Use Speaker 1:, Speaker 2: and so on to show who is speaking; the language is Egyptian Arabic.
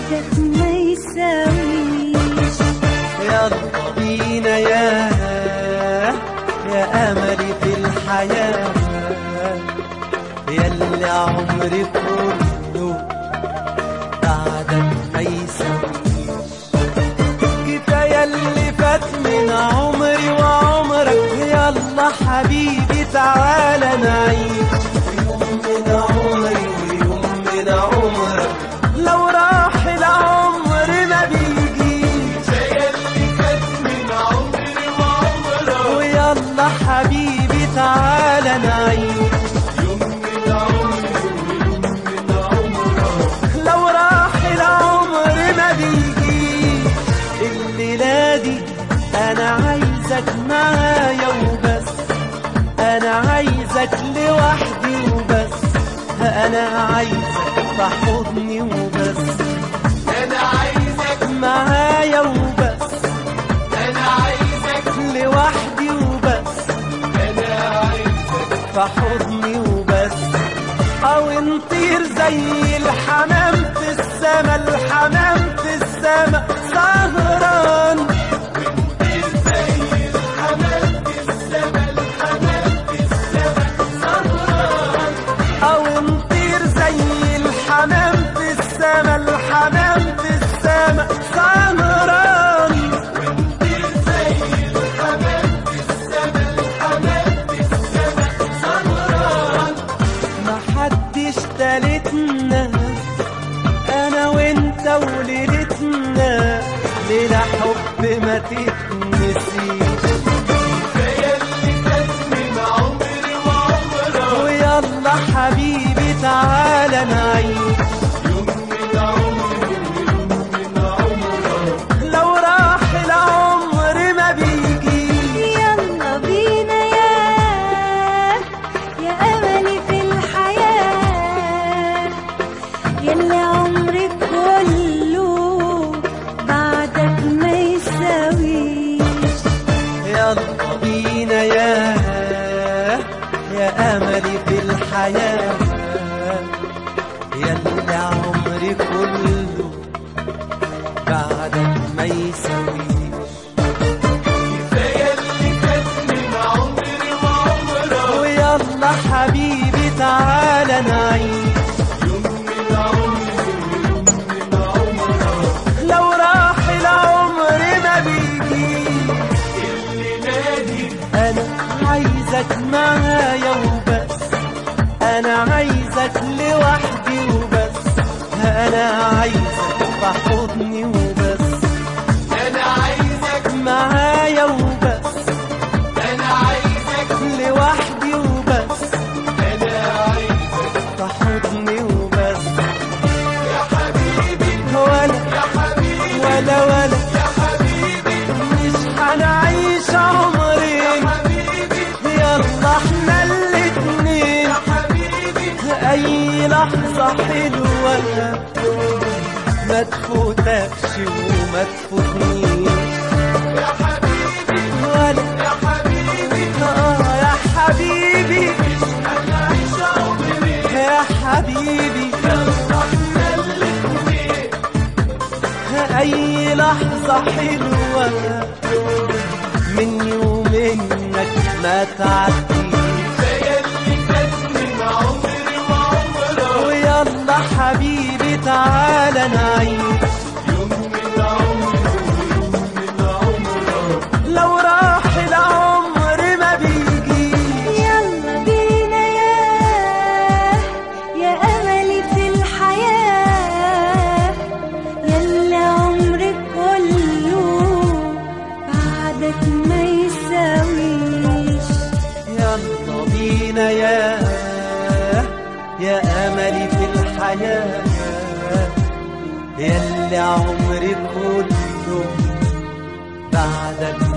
Speaker 1: بعدك ما يساويش
Speaker 2: يلا بينا يا يا املي في الحياه ياللي عمري كله بعدك ما يساويش كفايه اللي فات من عمري وعمرك يلا حبيبي تعالى نعيش يوم من عمري ويوم من عمرك لو راح العمر ما بيجيش ويلا حبيبي تعالى نعيش لو راح العمر ما بيجيش الليلة دي أنا عايزك معايا وبس أنا عايزك لوحدي وبس أنا عايزك في حضني وبس
Speaker 3: انا عايزك
Speaker 2: معايا وبس
Speaker 3: انا عايزك
Speaker 2: لوحدي وبس
Speaker 3: انا عايزك
Speaker 2: في حضني وبس او نطير زي الحمام في السما الحمام في السما سهران او نطير زي الحمام في السما الحمام في السما سهران ما حدش تالتنا انا وانت وليلتنا ليلة حب ما تتنسيش
Speaker 3: كفايه اللي فات من عمري وعمرك
Speaker 2: ويلا حبيبي تعالى نعيش
Speaker 3: يوم من عمري ويوم من عمرك
Speaker 2: لو راح العمر ما بيجيش
Speaker 1: يلا بينا يا يا أملي في الحياة يلي عمري كله بعدك ما يساويش
Speaker 2: يلا بينا يا يا املي في الحياه يلا عمري كله بعدك ما يسويش
Speaker 3: كفايه اللي فات من عمري وعمرك
Speaker 2: ويلا حبيبي تعالى نعيش
Speaker 3: يوم من عمري ويوم من عمرك
Speaker 2: لو راح العمر ما بيجيش
Speaker 3: اللي نادي
Speaker 2: انا عايزك معايا وبس انا عايزك لوحدي وبس انا عايزك في حضني وبس
Speaker 3: انا عايزك
Speaker 2: معايا وبس
Speaker 3: انا عايزك
Speaker 2: لوحدي وبس
Speaker 3: انا عايزك
Speaker 2: في حضني وبس
Speaker 3: يا حبيبي
Speaker 2: ولا
Speaker 3: يا حبيبي
Speaker 2: ولا ولا
Speaker 3: يا حبيبي
Speaker 2: مش هنعيش عمرين
Speaker 3: حبيبي
Speaker 2: يلا احنا الاتنين
Speaker 3: يا حبيبي
Speaker 2: اي لحظة حلوة ما تفوتكش وما تفوتنيش
Speaker 3: يا حبيبي
Speaker 2: ولا
Speaker 3: يا حبيبي
Speaker 2: اه يا حبيبي
Speaker 3: انا عايش عمري
Speaker 2: يا حبيبي
Speaker 3: احنا الاتنين
Speaker 2: اي لحظة حلوة مني ومنك ما تعديش
Speaker 3: كفايه اللي فات من عمري وعمرك
Speaker 2: ويلا حبيبي تعالى نعيش
Speaker 3: يوم من عمري ويوم من عمرك
Speaker 2: لو راح العمر ما بيجيش
Speaker 1: يلا بينا يا يا أملي في الحياة يلي عمري كله بعدك ما يساويش
Speaker 2: يلا بينا يا يا املي في الحياه يلي عمري كله بعدك